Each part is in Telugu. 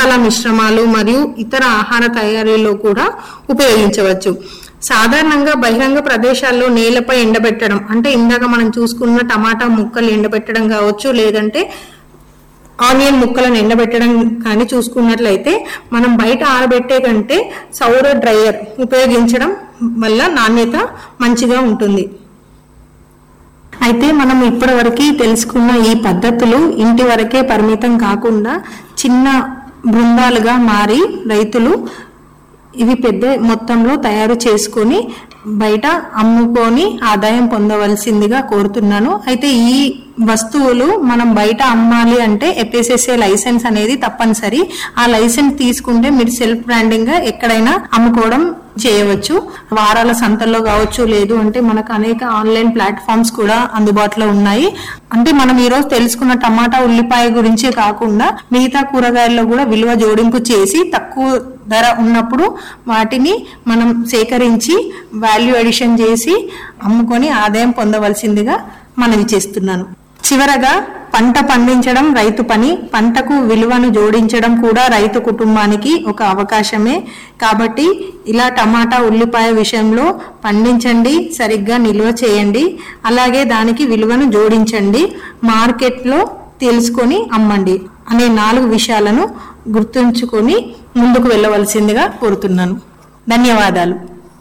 మసాలా మిశ్రమాలు మరియు ఇతర ఆహార తయారీలో కూడా ఉపయోగించవచ్చు సాధారణంగా బహిరంగ ప్రదేశాల్లో నేలపై ఎండబెట్టడం అంటే ఇందాక మనం చూసుకున్న టమాటా ముక్కలు ఎండబెట్టడం కావచ్చు లేదంటే ఆనియన్ ముక్కలను ఎండబెట్టడం కానీ చూసుకున్నట్లయితే మనం బయట ఆరబెట్టే కంటే సౌర డ్రైయర్ ఉపయోగించడం వల్ల నాణ్యత మంచిగా ఉంటుంది అయితే మనం ఇప్పటివరకు తెలుసుకున్న ఈ పద్ధతులు ఇంటి వరకే పరిమితం కాకుండా చిన్న బృందాలుగా మారి రైతులు ఇవి పెద్ద మొత్తంలో తయారు చేసుకొని బయట అమ్ముకొని ఆదాయం పొందవలసిందిగా కోరుతున్నాను అయితే ఈ వస్తువులు మనం బయట అమ్మాలి అంటే ఎఫ్ఎస్ఎస్ఏ లైసెన్స్ అనేది తప్పనిసరి ఆ లైసెన్స్ తీసుకుంటే మీరు సెల్ఫ్ బ్రాండింగ్ గా ఎక్కడైనా అమ్ముకోవడం చేయవచ్చు వారాల సంతల్లో కావచ్చు లేదు అంటే మనకు అనేక ఆన్లైన్ ప్లాట్ఫామ్స్ కూడా అందుబాటులో ఉన్నాయి అంటే మనం ఈ రోజు తెలుసుకున్న టమాటా ఉల్లిపాయ గురించే కాకుండా మిగతా కూరగాయల్లో కూడా విలువ జోడింపు చేసి తక్కువ ధర ఉన్నప్పుడు వాటిని మనం సేకరించి వాల్యూ అడిషన్ చేసి అమ్ముకొని ఆదాయం పొందవలసిందిగా మనవి చేస్తున్నాను చివరగా పంట పండించడం రైతు పని పంటకు విలువను జోడించడం కూడా రైతు కుటుంబానికి ఒక అవకాశమే కాబట్టి ఇలా టమాటా ఉల్లిపాయ విషయంలో పండించండి సరిగ్గా నిల్వ చేయండి అలాగే దానికి విలువను జోడించండి మార్కెట్లో తెలుసుకొని అమ్మండి అనే నాలుగు విషయాలను గుర్తుంచుకొని ముందుకు వెళ్ళవలసిందిగా కోరుతున్నాను ధన్యవాదాలు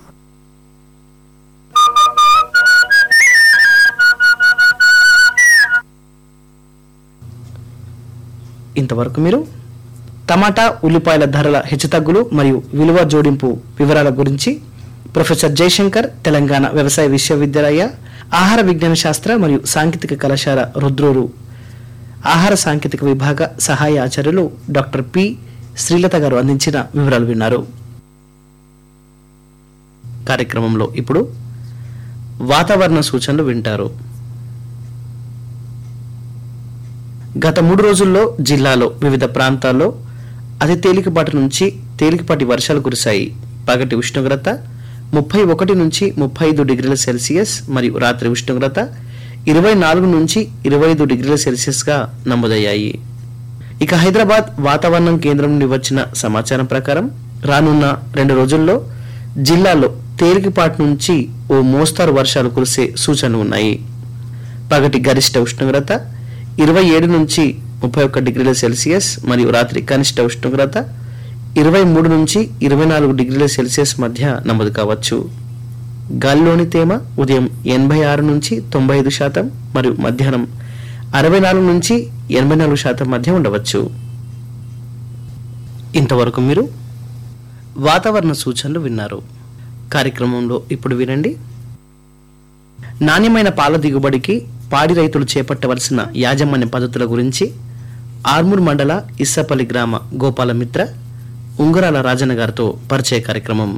ఇంతవరకు మీరు టమాటా ఉల్లిపాయల ధరల హెచ్చుతగ్గులు మరియు విలువ జోడింపు వివరాల గురించి ప్రొఫెసర్ జయశంకర్ తెలంగాణ వ్యవసాయ విశ్వవిద్యాలయ ఆహార విజ్ఞాన శాస్త్ర మరియు సాంకేతిక కళాశాల రుద్రూరు ఆహార సాంకేతిక విభాగ సహాయ ఆచార్యులు డాక్టర్ పి శ్రీలత గారు అందించిన వివరాలు విన్నారు కార్యక్రమంలో ఇప్పుడు వాతావరణ సూచనలు వింటారు గత మూడు రోజుల్లో జిల్లాలో వివిధ ప్రాంతాల్లో అతి తేలికపాటి నుంచి తేలికపాటి వర్షాలు కురిశాయి పగటి ఉష్ణోగ్రత ముప్పై ఒకటి నుంచి ముప్పై ఐదు డిగ్రీల సెల్సియస్ మరియు రాత్రి ఉష్ణోగ్రత ఇరవై నాలుగు నుంచి ఇరవై ఐదు డిగ్రీల సెల్సియస్గా నమోదయ్యాయి ఇక హైదరాబాద్ వాతావరణం కేంద్రం నుండి వచ్చిన సమాచారం ప్రకారం రానున్న రెండు రోజుల్లో జిల్లాలో తేలికపాటి నుంచి ఓ మోస్తారు వర్షాలు కురిసే సూచనలు ఉన్నాయి పగటి గరిష్ట ఉష్ణోగ్రత ఇరవై ఏడు నుంచి ముప్పై ఒక్క డిగ్రీల సెల్సియస్ మరియు రాత్రి కనిష్ట ఉష్ణోగ్రత ఇరవై మూడు నుంచి ఇరవై నాలుగు డిగ్రీల సెల్సియస్ మధ్య నమోదు కావచ్చు గాలిలోని తేమ ఉదయం ఎనభై ఆరు నుంచి తొంభై ఐదు శాతం మరియు మధ్యాహ్నం అరవై నాలుగు నుంచి ఎనభై నాలుగు శాతం మధ్య ఉండవచ్చు ఇంతవరకు మీరు వాతావరణ సూచనలు విన్నారు కార్యక్రమంలో ఇప్పుడు వినండి నాణ్యమైన పాల దిగుబడికి పాడి రైతులు చేపట్టవలసిన యాజమాన్య పద్ధతుల గురించి ఆర్మూర్ మండల ఇస్సపల్లి గ్రామ గోపాలమిత్ర ఉంగరాల రాజన్న గారితో పరిచయ కార్యక్రమం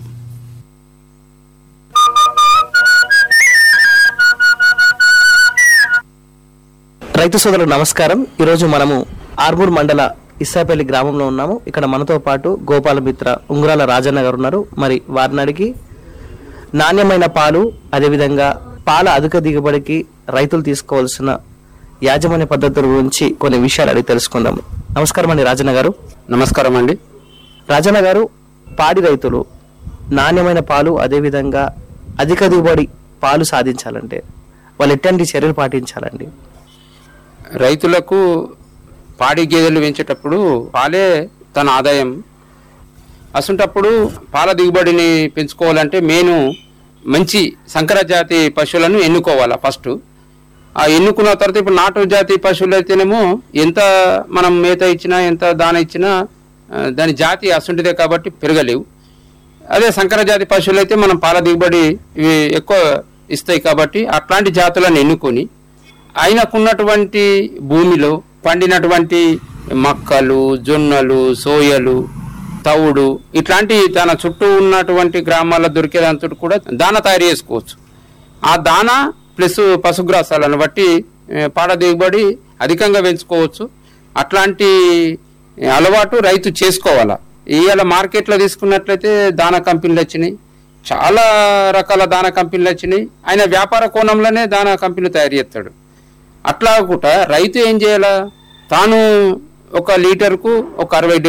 రైతు సోదరులు నమస్కారం ఈరోజు మనము ఆర్మూర్ మండల ఇస్సాపల్లి గ్రామంలో ఉన్నాము ఇక్కడ మనతో పాటు గోపాలమిత్ర ఉంగరాల రాజన్న గారు ఉన్నారు మరి వారిని అడిగి నాణ్యమైన పాలు అదేవిధంగా పాల అధిక దిగుబడికి రైతులు తీసుకోవాల్సిన యాజమాన్య పద్ధతుల గురించి కొన్ని విషయాలు అడిగి తెలుసుకుందాం నమస్కారం అండి రాజన్న గారు నమస్కారం అండి రాజన్న గారు పాడి రైతులు నాణ్యమైన పాలు అదేవిధంగా అధిక దిగుబడి పాలు సాధించాలంటే వాళ్ళు ఎట్లాంటి చర్యలు పాటించాలండి రైతులకు పాడి గేదెలు పెంచేటప్పుడు పాలే తన ఆదాయం అసంటప్పుడు పాల దిగుబడిని పెంచుకోవాలంటే మెయిన్ మంచి సంకర జాతి పశువులను ఎన్నుకోవాలా ఫస్ట్ ఆ ఎన్నుకున్న తర్వాత ఇప్పుడు నాటు జాతి పశువులు అయితేనేమో ఎంత మనం మేత ఇచ్చినా ఎంత దాన ఇచ్చినా ఆ, దాని జాతి అసంటిదే కాబట్టి పెరగలేవు అదే సంకర జాతి పశువులు అయితే మనం పాల దిగుబడి ఇవి ఎక్కువ ఇస్తాయి కాబట్టి అట్లాంటి జాతులను ఎన్నుకొని ఆయనకున్నటువంటి భూమిలో పండినటువంటి మక్కలు జొన్నలు సోయలు తవుడు ఇట్లాంటి తన చుట్టూ ఉన్నటువంటి గ్రామాల్లో దొరికేదాంతో కూడా దాన తయారు చేసుకోవచ్చు ఆ దాన ప్లస్ పశుగ్రాసాలను బట్టి ఏ, పాల దిగుబడి అధికంగా పెంచుకోవచ్చు అట్లాంటి ఏ, అలవాటు రైతు చేసుకోవాలా ఇవాళ మార్కెట్లో తీసుకున్నట్లయితే దాన కంపెనీలు వచ్చినాయి చాలా రకాల దాన కంపెనీలు వచ్చినాయి ఆయన వ్యాపార కోణంలోనే దాన కంపెనీలు తయారు చేస్తాడు అట్లా కూడా రైతు ఏం చేయాలా తాను ఒక లీటర్కు ఒక అరవై డెబ్బై రూపాయలు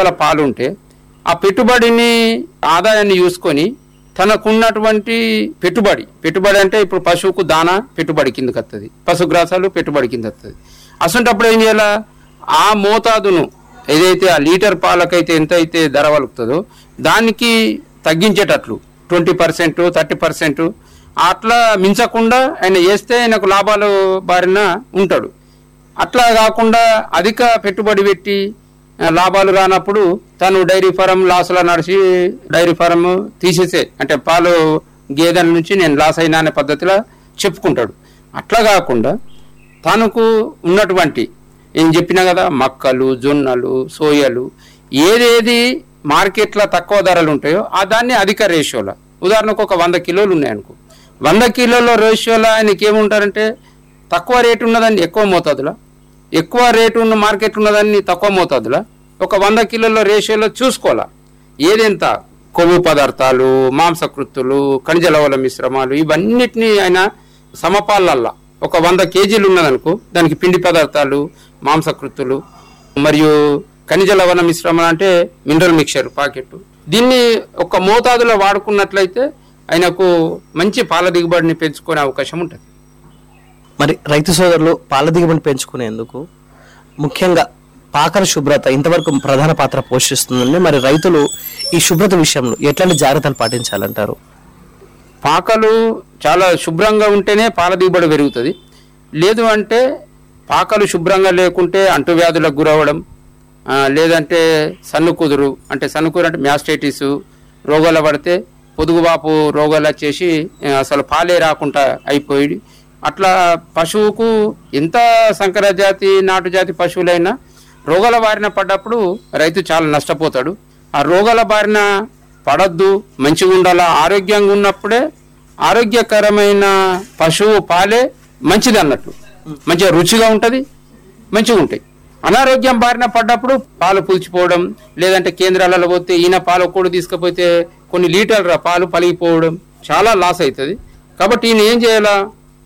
రూపాయల పాలు ఉంటే ఆ పెట్టుబడిని ఆదాయాన్ని చూసుకొని తనకున్నటువంటి పెట్టుబడి పెట్టుబడి అంటే ఇప్పుడు పశువుకు దానా పెట్టుబడి కిందకి వస్తుంది పశుగ్రాసాలు పెట్టుబడి కింద వస్తుంది అసంటప్పుడు ఏం చేయాలా ఆ మోతాదును ఏదైతే ఆ లీటర్ పాలకైతే ఎంత అయితే ధర వలుకుతుందో దానికి తగ్గించేటట్లు ట్వంటీ పర్సెంట్ థర్టీ పర్సెంట్ అట్లా మించకుండా ఆయన వేస్తే ఆయనకు లాభాలు బారిన ఉంటాడు అట్లా కాకుండా అధిక పెట్టుబడి పెట్టి ఆ, లాభాలు రానప్పుడు తను డైరీ ఫారం లాస్లో నడిచి డైరీ ఫారం తీసేసే అంటే పాలు గేదెల నుంచి నేను లాస్ అయినా అనే పద్ధతిలో చెప్పుకుంటాడు అట్లా కాకుండా తనకు ఉన్నటువంటి ఏం చెప్పినా కదా మక్కలు జొన్నలు సోయలు ఏదేది మార్కెట్లో తక్కువ ధరలు ఉంటాయో ఆ దాన్ని అధిక రేషియోలో ఉదాహరణకు ఒక వంద కిలోలు ఉన్నాయనుకో వంద కిలోల రేషియోలో ఆయనకి ఏముంటారంటే తక్కువ రేటు ఉన్నదాన్ని ఎక్కువ మోతాదులో ఎక్కువ రేటు ఉన్న మార్కెట్ ఉన్నదాన్ని తక్కువ మోతాదులో ఒక వంద కిలోల రేషియోలో చూసుకోవాలా ఏదెంత కొవ్వు పదార్థాలు మాంసకృత్తులు ఖనిజ లవణ మిశ్రమాలు ఇవన్నిటిని ఆయన సమపాలల్లా ఒక వంద కేజీలు ఉన్నదనుకో దానికి పిండి పదార్థాలు మాంసకృత్తులు మరియు ఖనిజ లవణ మిశ్రమం అంటే మినరల్ మిక్చర్ పాకెట్ దీన్ని ఒక మోతాదులో వాడుకున్నట్లయితే ఆయనకు మంచి పాల దిగుబడిని పెంచుకునే అవకాశం ఉంటుంది మరి రైతు సోదరులు పాల దిగుబడి పెంచుకునేందుకు ముఖ్యంగా పాకల శుభ్రత ఇంతవరకు ప్రధాన పాత్ర పోషిస్తుందండి మరి రైతులు ఈ శుభ్రత విషయంలో ఎట్లాంటి జాగ్రత్తలు పాటించాలంటారు పాకలు చాలా శుభ్రంగా ఉంటేనే పాల దిగుబడి పెరుగుతుంది లేదు అంటే పాకలు శుభ్రంగా లేకుంటే అంటువ్యాధులకు గురవ్వడం ఆ, లేదంటే సన్ను కుదురు అంటే సన్ను కుదురు అంటే మ్యాస్టైటిస్ రోగాలు పడితే పొదుగుబాపు రోగాలు వచ్చేసి ఆ, అసలు పాలే రాకుండా అయిపోయి అట్లా పశువుకు ఎంత సంకర జాతి నాటు జాతి పశువులైనా రోగాల బారిన పడ్డప్పుడు రైతు చాలా నష్టపోతాడు ఆ రోగాల బారిన పడద్దు మంచిగా ఉండాలా ఆరోగ్యంగా ఉన్నప్పుడే ఆరోగ్యకరమైన పశువు పాలే మంచిది అన్నట్టు మంచిగా రుచిగా ఉంటుంది మంచిగా ఉంటాయి అనారోగ్యం బారిన పడ్డప్పుడు పాలు పులిచిపోవడం లేదంటే కేంద్రాలలో పోతే ఈయన పాలు కూడా తీసుకుపోతే కొన్ని లీటర్ల పాలు పలిగిపోవడం చాలా లాస్ అవుతుంది కాబట్టి ఈయన ఏం చేయాలా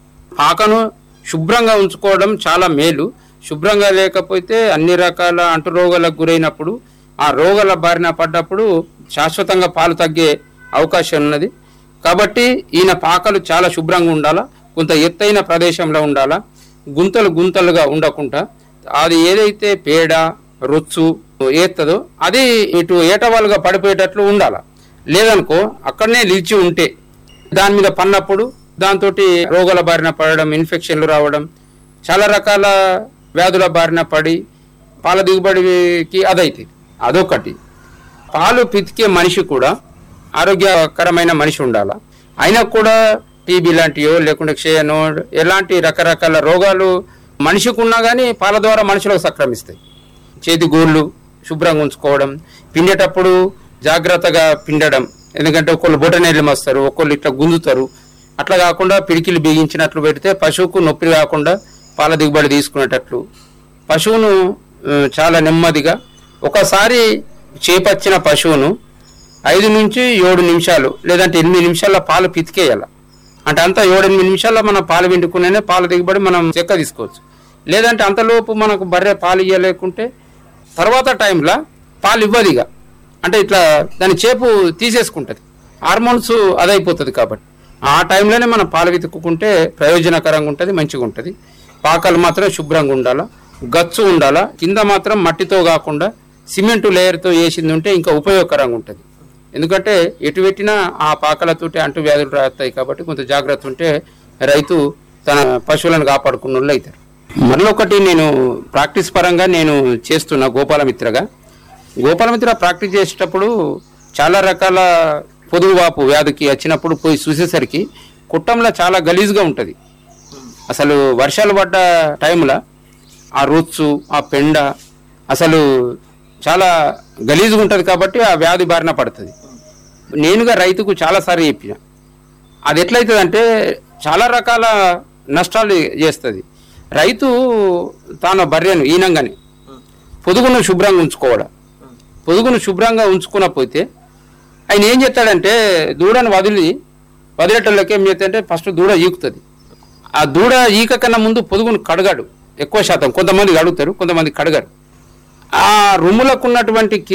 పాకను శుభ్రంగా ఉంచుకోవడం చాలా మేలు శుభ్రంగా లేకపోతే అన్ని రకాల అంటురోగాలకు గురైనప్పుడు ఆ రోగాల బారిన పడ్డప్పుడు శాశ్వతంగా పాలు తగ్గే అవకాశం ఉన్నది కాబట్టి ఈయన పాకలు చాలా శుభ్రంగా ఉండాలా కొంత ఎత్తైన ప్రదేశంలో ఉండాలా గుంతలు గుంతలుగా ఉండకుండా అది ఏదైతే పేడ రొచ్చు ఏత్తదో అది ఇటు ఏటవాలుగా పడిపోయేటట్లు ఉండాలా లేదనుకో అక్కడనే నిలిచి ఉంటే దాని మీద పన్నప్పుడు దాంతో రోగాల బారిన పడడం ఇన్ఫెక్షన్లు రావడం చాలా రకాల వ్యాధుల బారిన పడి పాల దిగుబడికి అదైతే అదొకటి పాలు పితికే మనిషి కూడా ఆరోగ్యకరమైన మనిషి ఉండాల అయినా కూడా టీబీ లాంటివో లేకుంటే క్షయనో ఎలాంటి రకరకాల రోగాలు మనిషికి ఉన్నా కానీ పాల ద్వారా మనుషులకు సంక్రమిస్తాయి చేతి గోళ్ళు శుభ్రంగా ఉంచుకోవడం పిండేటప్పుడు జాగ్రత్తగా పిండడం ఎందుకంటే ఒకళ్ళు బొటనేళ్ళు మస్తారు ఒకళ్ళు ఇట్లా గుంజుతారు అట్లా కాకుండా పిడికిలు బిగించినట్లు పెడితే పశువుకు నొప్పి కాకుండా పాల దిగుబడి తీసుకునేటట్లు పశువును ఆ, చాలా నెమ్మదిగా ఒకసారి చేపచ్చిన పశువును ఐదు నుంచి ఏడు నిమిషాలు లేదంటే ఎనిమిది నిమిషాల పాలు పితికేయాల అంటే అంతా ఏడెనిమిది నిమిషాల్లో మనం పాలు పిండుకునే పాల దిగుబడి మనం చెక్క తీసుకోవచ్చు లేదంటే అంతలోపు మనకు బర్రె పాలు ఇవ్వలేకుంటే తర్వాత టైంలో పాలు ఇవ్వదు ఇక అంటే ఇట్లా దాని చేపు తీసేసుకుంటుంది హార్మోన్స్ అదైపోతుంది కాబట్టి ఆ టైంలోనే మనం పాలు వెతుక్కుంటే ప్రయోజనకరంగా ఉంటుంది మంచిగా ఉంటుంది పాకలు మాత్రం శుభ్రంగా ఉండాలా గచ్చు ఉండాలా కింద మాత్రం మట్టితో కాకుండా సిమెంట్ లేయర్తో వేసింది ఉంటే ఇంకా ఉపయోగకరంగా ఉంటుంది ఎందుకంటే ఎటు పెట్టినా ఆ పాకలతోటి అంటు వ్యాధులు రాస్తాయి కాబట్టి కొంత జాగ్రత్త ఉంటే రైతు తన పశువులను కాపాడుకున్న వాళ్ళు అవుతారు మరొకటి నేను ప్రాక్టీస్ పరంగా నేను చేస్తున్న గోపాలమిత్రగా గోపాలమిత్ర ప్రాక్టీస్ చేసేటప్పుడు చాలా రకాల పొదుగువాపు వ్యాధికి వచ్చినప్పుడు పోయి చూసేసరికి కుట్టంలో చాలా గలీజ్గా ఉంటుంది అసలు వర్షాలు పడ్డ టైంలో ఆ రొచ్చు ఆ పెండ అసలు చాలా గలీజ్గా ఉంటుంది కాబట్టి ఆ వ్యాధి బారిన పడుతుంది నేనుగా రైతుకు చాలాసార్లు చెప్పిన అది ఎట్లయితుందంటే చాలా రకాల నష్టాలు చేస్తుంది రైతు తాను బర్రెను ఈనంగానే పొదుగును శుభ్రంగా ఉంచుకోవడం పొదుగును శుభ్రంగా ఉంచుకున్నపోతే ఆయన ఏం చేస్తాడంటే దూడను వదిలి వదిలేటోళ్ళకి ఏం చేస్తాడంటే ఫస్ట్ దూడ ఈకుతుంది ఆ దూడ ఈక కన్నా ముందు పొదుగును కడగాడు ఎక్కువ శాతం కొంతమంది కడుగుతారు కొంతమంది కడగరు ఆ రొమ్ములకు ఉన్నటువంటి